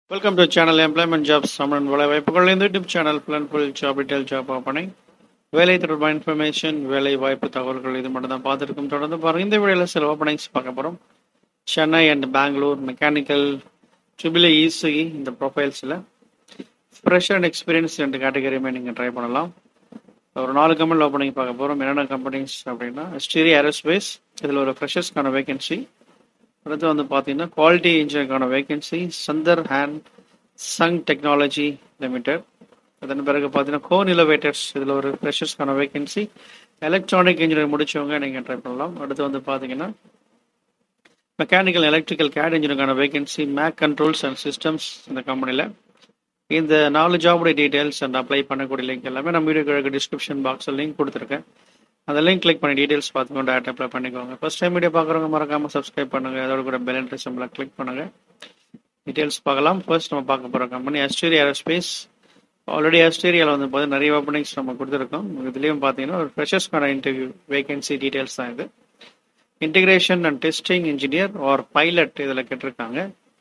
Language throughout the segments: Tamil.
welcome to channel employment jobs சமன் வேலை வாய்ப்புகள் இந்த YouTube channel full full job detail job ஓப்பனை வேலை தொடர்பான இன்ஃபர்மேஷன் வேலை வாய்ப்பு தகவல்கள் இது மட்டும் தான் பார்த்துருக்கோம் தொடர்ந்து பாருங்க இந்த வீடியோவில் சில ஓப்பனிங்ஸ் பார்க்க போகிறோம் Chennai and Bangalore mechanical triple EC இந்த ப்ரொஃபைல்ஸில் ஃப்ரெஷ் அண்ட் எக்ஸ்பீரியன்ஸ் ரெண்டு கேட்டகரியுமே நீங்கள் ட்ரை பண்ணலாம் ஒரு நாலு கம்பெனி ஓப்பனிங் பார்க்க போகிறோம் என்னென்ன கம்பெனிஸ் அப்படின்னா ஸ்டீரி ஏரோஸ்பேஸ் இதில் ஒரு ஃப்ரெஷர்ஸ்க்கான வேகன்சி அடுத்து வந்து பார்த்தீங்கன்னா குவாலிட்டி இன்ஜினியருக்கான வேகன்சி சந்தர் ஹேண்ட் சங் டெக்னாலஜி லிமிடெட் அதன் பிறகு பார்த்தீங்கன்னா கோன் இலோவேட்டர்ஸ் இதில் ஒரு ஃப்ரெஷர்ஸ்க்கான வேகன்சி எலக்ட்ரானிக் இன்ஜினியர் முடிச்சவங்க நீங்கள் ட்ரை பண்ணலாம் அடுத்து வந்து பார்த்தீங்கன்னா மெக்கானிக்கல் எலக்ட்ரிக்கல் கேட் இன்ஜினியருக்கான vacancy Mak controls and systems இந்த கம்பெனியில் இந்த நாலு ஜாபுடைய டீட்டெயில்ஸ் அண்ட் அப்ளை பண்ணக்கூடிய லிங்க் எல்லாமே நம்ம வீடியோ டிஸ்கிரிப்ஷன் பாக்ஸில் லிங்க் கொடுத்துருக்கேன் அந்த லிங்க் கிளிக் பண்ணி டீடைல்ஸ் பார்த்துக்கோங்க டேரக்ட் அப்ளை பண்ணிக்கோங்க ஃபர்ஸ்ட் டைம் வீடியோ பார்க்குறவங்க மறக்காம சப்ஸ்கிரைப் பண்ணுங்க அதோட கூட பெல் என்ட்ரி சிம்பிளை கிளிக் பண்ணுங்க டீடைல்ஸ் பார்க்கலாம் ஃபர்ஸ்ட் நம்ம பார்க்க போகிற கம்பெனி அஸ்டேரியா ஏரோஸ்பேஸ் ஆல்ரெடி அஸ்டேரியாவில் வந்து பார்த்தீங்கன்னா நிறைய ஓப்பனிங்ஸ் நம்ம கொடுத்துருக்கோம் இதுலேயும் பார்த்தீங்கன்னா ஒரு ஃப்ரெஷர்ஸ்க்கான இன்டர்வியூ வேகன்சி டீடைல்ஸ் தான் இது integration and testing engineer or pilot இதில் கேட்டிருக்காங்க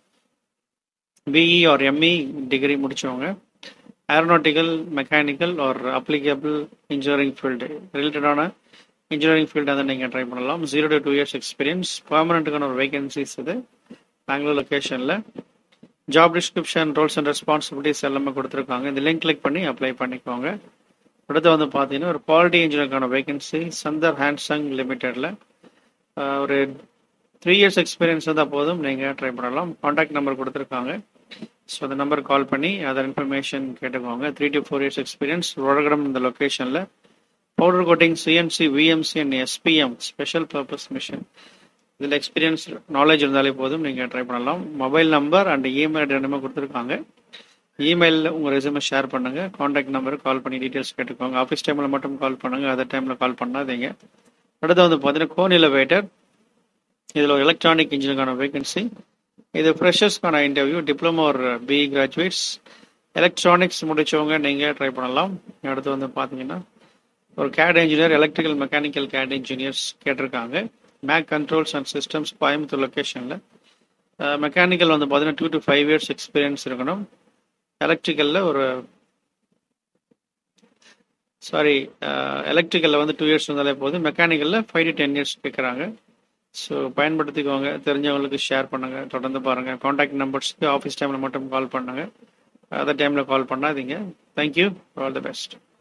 பிஇ ஆர் எம்இ டிகிரி முடிச்சவங்க aeronautical mechanical or applicable engineering field ரிலேட்டடான இன்ஜினியரிங் ஃபீல்டு வந்து நீங்கள் ட்ரை பண்ணலாம் zero to two years experience பர்மனெண்ட்டுக்கான ஒரு வேகன்சிஸ் இது பெங்களூர் லொக்கேஷனில் job description roles and responsibilities எல்லாமே கொடுத்துருக்காங்க இந்த லிங்க் கிளிக் பண்ணி அப்ளை பண்ணிக்கோங்க அடுத்து வந்து பார்த்தீங்கன்னா ஒரு குவாலிட்டி இன்ஜினியருக்கான வேகன்சி சந்தர் ஹேண்ட்சங் லிமிட்டெடில் ஒரு த்ரீ இயர்ஸ் எக்ஸ்பீரியன்ஸ் இருந்தால் போதும் நீங்கள் ட்ரை பண்ணலாம் காண்டாக்ட் நம்பர் கொடுத்துருக்காங்க ஸோ அந்த நம்பர் கால் பண்ணி அதர் இன்ஃபர்மேஷன் கேட்டுக்கோங்க three to four years experience உலகம் இந்த லொக்கேஷனில் powder coating CNC VMC and SPM special purpose machine இதில் எக்ஸ்பீரியன்ஸ் நாலேஜ் இருந்தாலே போதும் நீங்கள் ட்ரை பண்ணலாம் மொபைல் நம்பர் அண்ட் இமெயில் ரெண்டுமே கொடுத்துருக்காங்க இமெயிலில் உங்கள் ரெசுமே ஷேர் பண்ணுங்கள் காண்டாக்ட் நம்பர் கால் பண்ணி டீட்டெயில்ஸ் கேட்டுக்கோங்க ஆஃபீஸ் டைமில் மட்டும் கால் பண்ணுங்கள் அதர் டைமில் கால் பண்ணாதீங்க அடுத்து வந்து பார்த்தீங்கன்னா கோன் இலோவேட்டர் இதில் ஒரு எலக்ட்ரானிக் இன்ஜினுக்கான வேகன்சி இது ஃப்ரெஷர்ஸ்க்கான இன்டர்வியூ டிப்ளமோ ஒரு பி கிராஜுவேட்ஸ் எலக்ட்ரானிக்ஸ் முடிச்சவங்க நீங்கள் ட்ரை பண்ணலாம் அடுத்து வந்து பார்த்தீங்கன்னா ஒரு CAD engineer electrical mechanical CAD engineers கேட்டிருக்காங்க Mak controls and systems Coimbatore லொக்கேஷனில் மெக்கானிக்கல் வந்து பார்த்தீங்கன்னா two to five years experience இருக்கணும் எலக்ட்ரிக்கலில் ஒரு சாரி எலக்ட்ரிக்கலில் வந்து டூ இயர்ஸ் இருந்தாலே போதும் மெக்கானிக்கலில் ஃபைவ் டு டென் இயர்ஸ் கேட்குறாங்க ஸோ பயன்படுத்திக்கோங்க தெரிஞ்சவங்களுக்கு ஷேர் பண்ணுங்கள் தொடர்ந்து பாருங்கள் காண்டாக்ட் நம்பர்ஸ்க்கு ஆஃபீஸ் டைமில் மட்டும் கால் பண்ணுங்கள் அதர் டைமில் கால் பண்ணாதீங்க தேங்க்யூ ஆல் தி பெஸ்ட்